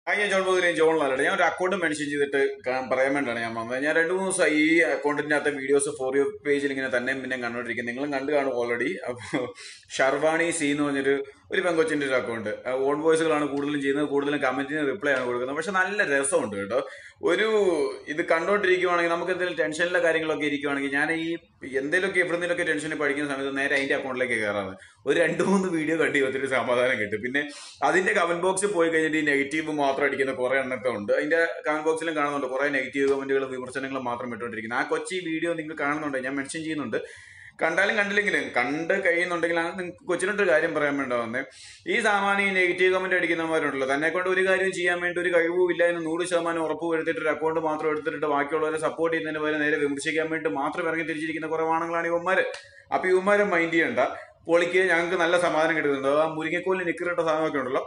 ആ ഞാൻ John ബോധിലെയും John ലാലയുടെ ഞാൻ ഒരു അക്കൗണ്ട് മെൻഷൻ ചെയ്തിട്ട് കാ- പറയാൻ വേണ്ടിയാണ് ഞാൻ വന്നത് ഞാൻ രണ്ട് മൂന്ന് ദിവസം ഈ അക്കൗണ്ടിന്റെ അകത്തെ വീഡിയോസ് ഫോർ യു പേജിൽ ഇങ്ങനെ തന്നെ പിന്നെ കണ്ടുകൊണ്ടിരിക്കും നിങ്ങളും കണ്ടു കാണും ഓൾറെഡി അപ്പോൾ ഷർവാണി സി എന്ന് പറഞ്ഞൊരു ഒരു പെങ്കൊച്ചിന്റെ ഒരു അക്കൗണ്ട് ഓൺ വോയിസുകളാണ് കൂടുതലും ചെയ്യുന്നത് കൂടുതലും കമന്റിന് റിപ്ലൈ ആണ് കൊടുക്കുന്നത് പക്ഷെ നല്ല രസമുണ്ട് കേട്ടോ ഒരു ഇത് കണ്ടോണ്ടിരിക്കുവാണെങ്കിൽ നമുക്ക് എന്തെങ്കിലും ടെൻഷനിലെ കാര്യങ്ങളൊക്കെ ഇരിക്കുവാണെങ്കിൽ ഞാൻ ഈ എന്തെങ്കിലുമൊക്കെ എവിടെന്നെങ്കിലൊക്കെ ടെൻഷനിൽ പഠിക്കുന്ന സമയത്ത് നേരെ അതിന്റെ അക്കൗണ്ടിലേക്ക് കയറാറ് ഒരു രണ്ട് മൂന്ന് വീഡിയോ കണ്ടി ഒത്തിരി സമാധാനം കിട്ടും പിന്നെ അതിന്റെ കമന്റ് ബോക്സിൽ പോയി കഴിഞ്ഞിട്ട് ഈ നെഗറ്റീവ് മാത്രം അടിക്കുന്ന കുറെ എണ്ണത്തെ ഉണ്ട് അതിന്റെ കമന്റ് ബോക്സിലും കാണുന്നുണ്ട് കുറെ നെഗറ്റീവ് കമന്റുകളും വിമർശനങ്ങളും മാത്രം ഇട്ടുകൊണ്ടിരിക്കുന്നത് ആ കൊച്ചി വീഡിയോ നിങ്ങൾ കാണുന്നുണ്ട് ഞാൻ മെൻഷൻ ചെയ്യുന്നുണ്ട് കണ്ടാലും കണ്ടില്ലെങ്കിലും കണ്ട് കഴിയുന്നുണ്ടെങ്കിൽ അത് നിങ്ങൾക്ക് കൊച്ചിനൊരു കാര്യം പറയാൻ വേണ്ട വന്നേ ഈ സാമാന്യ ഈ നെഗറ്റീവ് കമന്റ് അടിക്കുന്നവരുണ്ടല്ലോ തന്നെ കൊണ്ട് ഒരു കാര്യം ചെയ്യാൻ വേണ്ടി ഒരു കഴിവും ഇല്ല എന്ന് നൂറ് ശതമാനം ഉറപ്പ് വരുത്തിയിട്ട് ഒരു അക്കൗണ്ട് മാത്രം എടുത്തിട്ട് ബാക്കിയുള്ളവരെ സപ്പോർട്ട് ചെയ്യുന്നതിന് പകരം നേരെ വിമർശിക്കാൻ വേണ്ടി മാത്രം ഇറങ്ങി തിരിച്ചിരിക്കുന്ന കുറെ ആണുങ്ങളാണ് ഇവന്മാര് അപ്പൊ ഇവന്മാരെ മൈൻഡ് ചെയ്യണ്ട പൊളിക്ക് ഞങ്ങൾക്ക് നല്ല സമാധാനം കിട്ടുന്നുണ്ട് ആ മുരിങ്ങക്കോലിന് നിക്കറിട്ട സാധനമൊക്കെ ഉണ്ടല്ലോ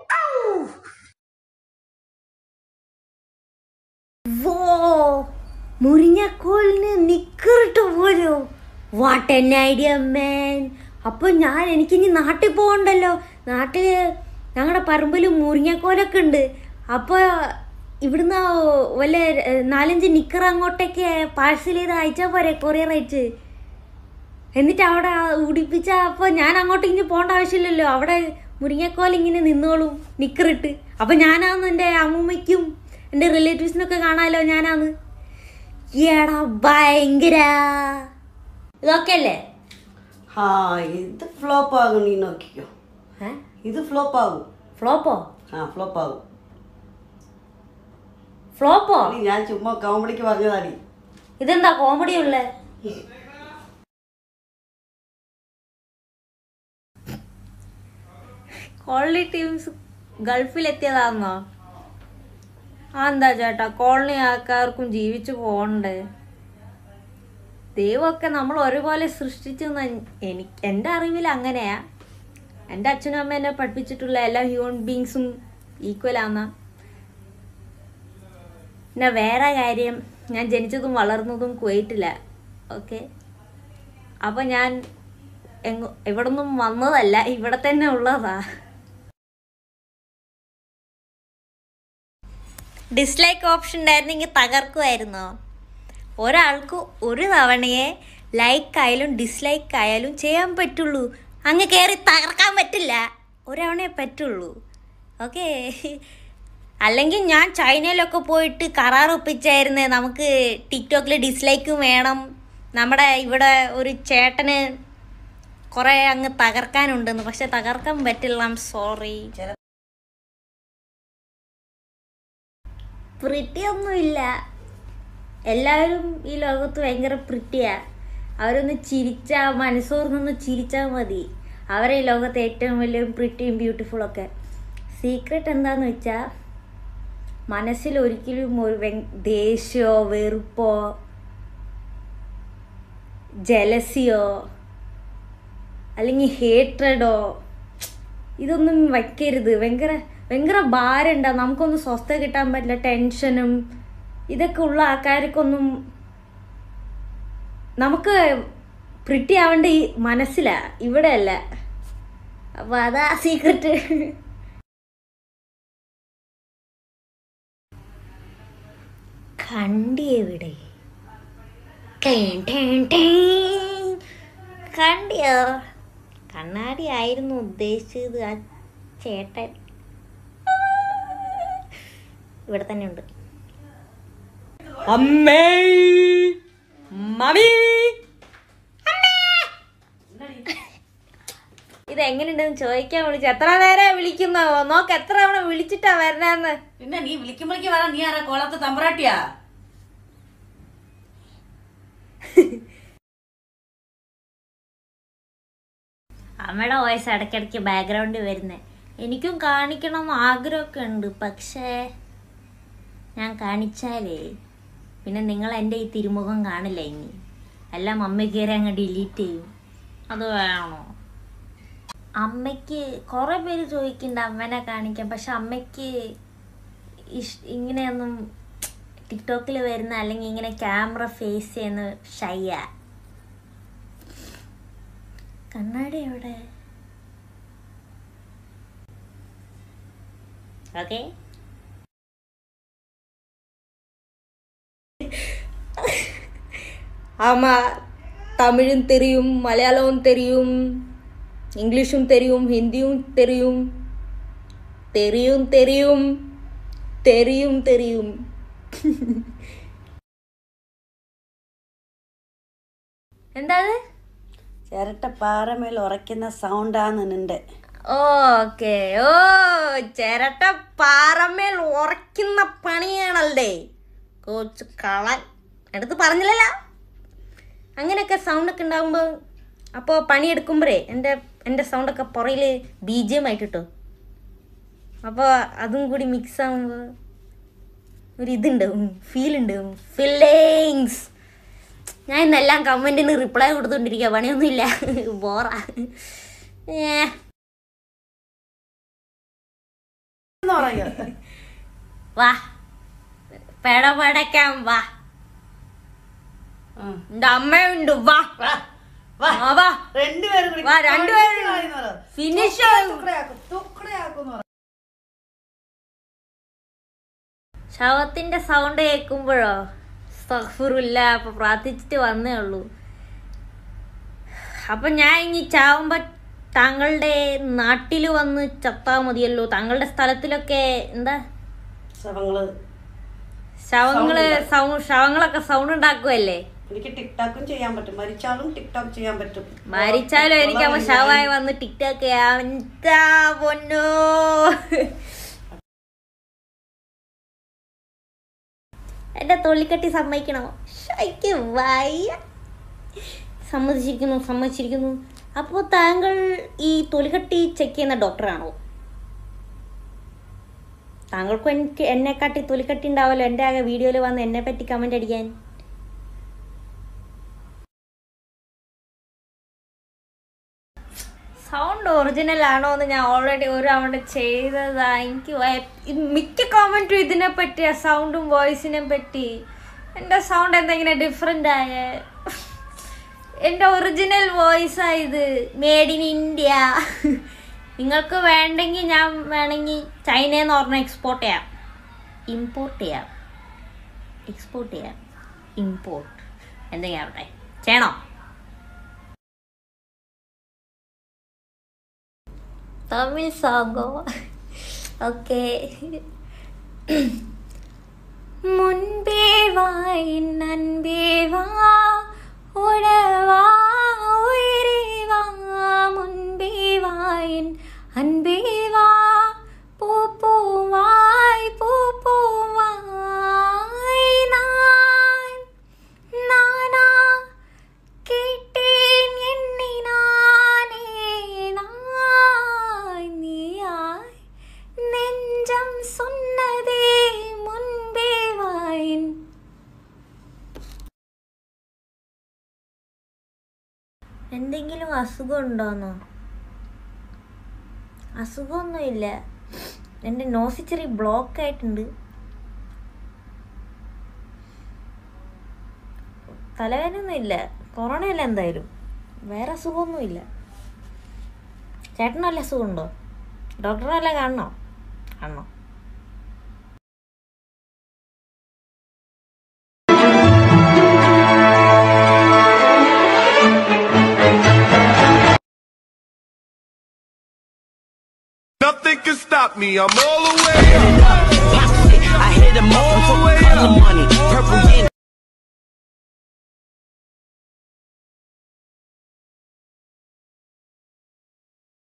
വോ മുരിങ്ങക്കോലിന് നിക്കറിട്ട് പോരോ വാട്ട് എൻ ഐഡിയ മാൻ അപ്പോൾ ഞാൻ എനിക്കിനി നാട്ടിൽ പോകണ്ടല്ലോ നാട്ടിൽ ഞങ്ങളുടെ പറമ്പിൽ മുരിങ്ങക്കോലൊക്കെ ഉണ്ട് അപ്പോൾ ഇവിടുന്ന് വല്ല ഏഹ്, നാലഞ്ച് നിക്കർ അങ്ങോട്ടേക്ക് പാഴ്സൽ ചെയ്ത് അയച്ചാൽ പോരെ കൊറിയർ അയച്ച് എന്നിട്ട് അവിടെ ഉടിപ്പിച്ച അപ്പോൾ ഞാൻ അങ്ങോട്ട് ഇനി പോകേണ്ട ആവശ്യമില്ലല്ലോ അവിടെ മുരിങ്ങക്കോൽ ഇങ്ങനെ നിന്നോളും നിക്കറിട്ട് അപ്പം ഞാനാന്ന് എൻ്റെ അമ്മൂമ്മയ്ക്കും എൻ്റെ റിലേറ്റീവ്സിനൊക്കെ കാണാമല്ലോ ഞാനാന്ന് എടാ ഭയങ്കര ഇതൊക്കെ അല്ലേ ആ ഇത് ഫ്ലോപ്പ് ആകും നീ നോക്കിക്കോ ഇത് ഫ്ലോപ്പ് ആകും ഫ്ലോപ്പോ ആ ഫ്ലോപ്പ് ആകും ഫ്ലോപ്പോ നീ ഞാൻ ചുമ്മാ കോമഡിക്ക് പറഞ്ഞതാടി ഇതെന്താ കോമഡി ഉള്ളേ കോളനി ടീംസ് ഗൾഫിലെത്തിയതാന്നോ ആ എന്താ ചേട്ടാ കോളനി ആൾക്കാർക്കും ജീവിച്ചു പോകണ്ടേ ദൈവമൊക്കെ നമ്മൾ ഒരുപോലെ സൃഷ്ടിച്ചു എനിക്ക് എൻ്റെ അറിവിൽ അങ്ങനെയാ എൻ്റെ അച്ഛനും അമ്മ എന്നെ പഠിപ്പിച്ചിട്ടുള്ള എല്ലാ ഹ്യൂമൻ ബീങ്സും ഈക്വൽ ആന്ന പിന്നെ വേറെ കാര്യം ഞാൻ ജനിച്ചതും വളർന്നതും കുവൈറ്റില്ല ഓക്കെ അപ്പം ഞാൻ എങ്ങ ഇവിടെ നിന്നും വന്നതല്ല ഇവിടെ തന്നെ ഉള്ളതാ ഡിസ്ലൈക്ക് ഓപ്ഷൻ ഉണ്ടായിരുന്നെങ്കിൽ തകർക്കുമായിരുന്നോ ഒരാൾക്ക് ഒരു തവണയെ ലൈക്ക് ആയാലും ഡിസ്ലൈക്ക് ആയാലും ചെയ്യാൻ പറ്റുള്ളൂ അങ്ങ് കയറി തകർക്കാൻ പറ്റില്ല ഒരവണയെ പറ്റുള്ളൂ ഓക്കെ അല്ലെങ്കിൽ ഞാൻ ചൈനയിലൊക്കെ പോയിട്ട് കരാർ ഒപ്പിച്ചായിരുന്നേ നമുക്ക് ടിക്ടോക്കിൽ ഡിസ്ലൈക്കും വേണം നമ്മുടെ ഇവിടെ ഒരു ചേട്ടന് കുറേ അങ്ങ് തകർക്കാനുണ്ടെന്ന് പക്ഷെ തകർക്കാൻ പറ്റില്ല ഐം സോറി പ്രിറ്റി ഒന്നുമില്ല എല്ലാവരും ഈ ലോകത്ത് ഭയങ്കര പ്രിറ്റിയാ അവരൊന്ന് ചിരിച്ചാ മനസ്സോർന്നൊന്ന് ചിരിച്ചാൽ മതി അവരെ ഈ ലോകത്ത് ഏറ്റവും വലിയ പ്രിറ്റിയും ബ്യൂട്ടിഫുൾ ഒക്കെ സീക്രട്ട് എന്താന്ന് വെച്ചാൽ മനസ്സിൽ ഒരിക്കലും ഒരു വെ- ദേഷ്യമോ വെറുപ്പോ ജലസിയോ അല്ലെങ്കിൽ ഹേട്രഡോ ഇതൊന്നും വയ്ക്കരുത് ഭയങ്കര ഭയങ്കര ഭാരമുണ്ടാവും നമുക്കൊന്നും സ്വസ്ഥ കിട്ടാൻ പറ്റില്ല ടെൻഷനും ഇതൊക്കെ ഉള്ള ആൾക്കാർക്കൊന്നും നമുക്ക് പ്രിട്ടി ആവേണ്ട ഈ മനസ്സിലാ ഇവിടെ അല്ല അപ്പൊ അതാ സീക്രട്ട് കണ്ടി എവിടെ ടേൻ, ടേൻ, ടേൻ. കണ്ടിയോ കണ്ണാടി ആയിരുന്നു ഉദ്ദേശിച്ചത് ആ ചേട്ടൻ ഇവിടെ തന്നെ ഉണ്ട് അമ്മേ മമ്മി ഇത് എങ്ങനെയുണ്ടെന്ന് ചോദിക്കാൻ വിളിച്ചു എത്ര നേരം വിളിക്കുന്നോ നോക്ക് എത്ര തവണ വിളിച്ചിട്ടാ വരണന്ന് പിന്നെ നീ വിളിക്കുമ്പോഴേക്ക് വരാൻ നീ ആരാ കോളത്ത് തമ്പറാട്ടിയാ അമ്മയുടെ വോയിസ് ഇടയ്ക്കിടയ്ക്ക് ബാക്ക്ഗ്രൗണ്ടിൽ വരുന്നത് എനിക്കും കാണിക്കണം എന്ന് ആഗ്രഹമൊക്കെ ഉണ്ട് പക്ഷേ ഞാൻ കാണിച്ചാലേ പിന്നെ നിങ്ങൾ എൻ്റെ ഈ തിരുമുഖം കാണില്ല ഇനി എല്ലാം അമ്മ കയറി അങ്ങ് ഡിലീറ്റ് ചെയ്യും അത് വേണോ അമ്മയ്ക്ക് കുറേ പേര് ചോദിക്കുന്നുണ്ട് അമ്മേനെ കാണിക്കാൻ പക്ഷെ അമ്മയ്ക്ക് ഇഷ് ഇങ്ങനെയൊന്നും ടിക്ടോക്കിൽ വരുന്ന അല്ലെങ്കിൽ ഇങ്ങനെ ക്യാമറ ഫേസ് ചെയ്യുന്ന ഷയ്യാ കണ്ണാടി എവിടെ ഓക്കെ ஆமா தமிழும் தெரியும் மலையாளமும் தெரியும் இங்கிலீஷும் தெரியும் ஹிந்தியும் தெரியும் தெரியும் தெரியும் தெரியும் தெரியும் എന്താണ് ചിരട്ട പാറമേൽ ഉറയ്ക്കുന്ന സൗണ്ടാണ് നിന്റെ ഓക്കെ ഓ ചിരട്ട പാറമേൽ ഉറയ്ക്കുന്ന പണിയാണല്ലേ കോച്ച് കളൻ എടുത്ത് പറഞ്ഞില്ലല്ലോ അങ്ങനെയൊക്കെ സൗണ്ടൊക്കെ ഉണ്ടാകുമ്പോൾ അപ്പോൾ പണിയെടുക്കുമ്പോഴേ എൻ്റെ എൻ്റെ സൗണ്ടൊക്കെ പുറയിൽ ബി ജി എം ആയിട്ട് കിട്ടും അപ്പോൾ അതും കൂടി മിക്സ് ആകുമ്പോൾ ഒരു ഇതുണ്ടാവും ഫീൽ ഉണ്ടാവും ഫീലിങ്സ് ഞാൻ ഇന്നെല്ലാം കമൻറ്റിന് റിപ്ലൈ കൊടുത്തുകൊണ്ടിരിക്കുക പണിയൊന്നുമില്ല ബോറ ഏ എന്ന് പറയോ വാ പെടപെടയ്ക്കാൻ വാ ഉം. എന്റെ അമ്മയുണ്ട് വാ വാ, വാ. ആ, വാ രണ്ടുപേരും കൂടി വാ, രണ്ടുപേരും കളിച്ച് കളയുന്നു പറ. ഫിനിഷ് തുക്കടയാക്കും, തുക്കടയാക്കും എന്ന് പറ. ശവത്തിന്റെ സൗണ്ട് കേൾക്കുമ്പോഴോ സഫറില്ല അപ്പൊ പ്രാർത്ഥിച്ചിട്ട് വന്നേ ഉള്ളൂ അപ്പൊ ഞാൻ ഇനി ചാവുമ്പോ താങ്കളുടെ നാട്ടിൽ വന്ന് ചത്താ മതിയല്ലോ താങ്കളുടെ സ്ഥലത്തിലൊക്കെ എന്താ ശവങ്ങള് ശവങ്ങള് സൗ- ശവങ്ങളൊക്കെ സൗണ്ട് ഉണ്ടാക്കുമല്ലേ എനിക്ക് ടിക്ടോക്കും ചെയ്യാൻ പറ്റും മരിച്ചാലും ടിക്ടോക്ക് ചെയ്യാൻ പറ്റും മരിച്ചാലും എനിക്ക് അമ്മ ശവമായി വന്ന് ടിക്ടോക്ക് ചെയ്യാം എന്താ പൊന്നോ എന്റെ തൊള്ളിക്കട്ടി സമ്മതിക്കണോ ശൈക്ക് വയ്യ സമ്മതിച്ചിരിക്കുന്നു സമ്മതിച്ചിരിക്കുന്നു അപ്പോൾ താങ്കൾ ഈ തൊലിക്കട്ടി ചെക്ക് ചെയ്യുന്ന ഡോക്ടറാണോ താങ്കൾക്കും എനിക്ക് എന്നെക്കാട്ടി തൊലിക്കട്ടി ഉണ്ടാവല്ലോ എൻ്റെ ആകെ വീഡിയോയിൽ വന്ന് എന്നെ പറ്റി കമൻ്റ് അടിക്കാൻ സൗണ്ട് ഒറിജിനൽ ആണോ എന്ന് ഞാൻ ഓൾറെഡി ഒരു തവണ ചെയ്തതാ എനിക്ക് വയ- ഇത് മിക്ക കമൻറ്റും ഇതിനെ പറ്റിയ സൗണ്ടും വോയിസിനെ പറ്റി എൻ്റെ സൗണ്ട് എന്തെങ്കിലും ഡിഫറെൻ്റ് ആയ എൻ്റെ ഒറിജിനൽ വോയിസാ ഇത് മേഡ് ഇൻ ഇന്ത്യ നിങ്ങൾക്ക് വേണ്ടെങ്കിൽ ഞാൻ വേണമെങ്കിൽ ചൈനയിൽ നിന്ന് പറഞ്ഞാൽ എക്സ്പോർട്ട് ചെയ്യാം ഇമ്പോർട്ട് ചെയ്യാം എക്സ്പോർട്ട് ചെയ്യാം ഇമ്പോർട്ട് എന്തെങ്കിലും ആവട്ടെ ചെയ്യണോ തമിഴ് സോങ്ങോ ഓക്കെ മുൻപേ വായിൻ അൻപേ വാ ഉടവാ ഉയരേ വാ മുൻപേ വായിൻ അൻപേ വാ പൂ പൂവായ് പൂ പൂവായ് நான் நானா கேட்டேன் என்னை நானே நாய் நீயாய் நெஞ்சம் சொன்னதே முன்பே வாயின் എന്തെങ്കിലും അസുഖം ഉണ്ടോന്നോ അസുഖമൊന്നുമില്ല എൻ്റെ നോസ് ചെറിയ ബ്ലോക്ക് ആയിട്ടുണ്ട് തലവേദനയൊന്നും ഇല്ല കൊറോണയല്ല എന്തായാലും വേറെ അസുഖമൊന്നുമില്ല ചേട്ടന് വല്ല അസുഖമുണ്ടോ ഡോക്ടറെ വല്ല കാണണോ കാണണോ Nothing can stop me. I'm all the way up.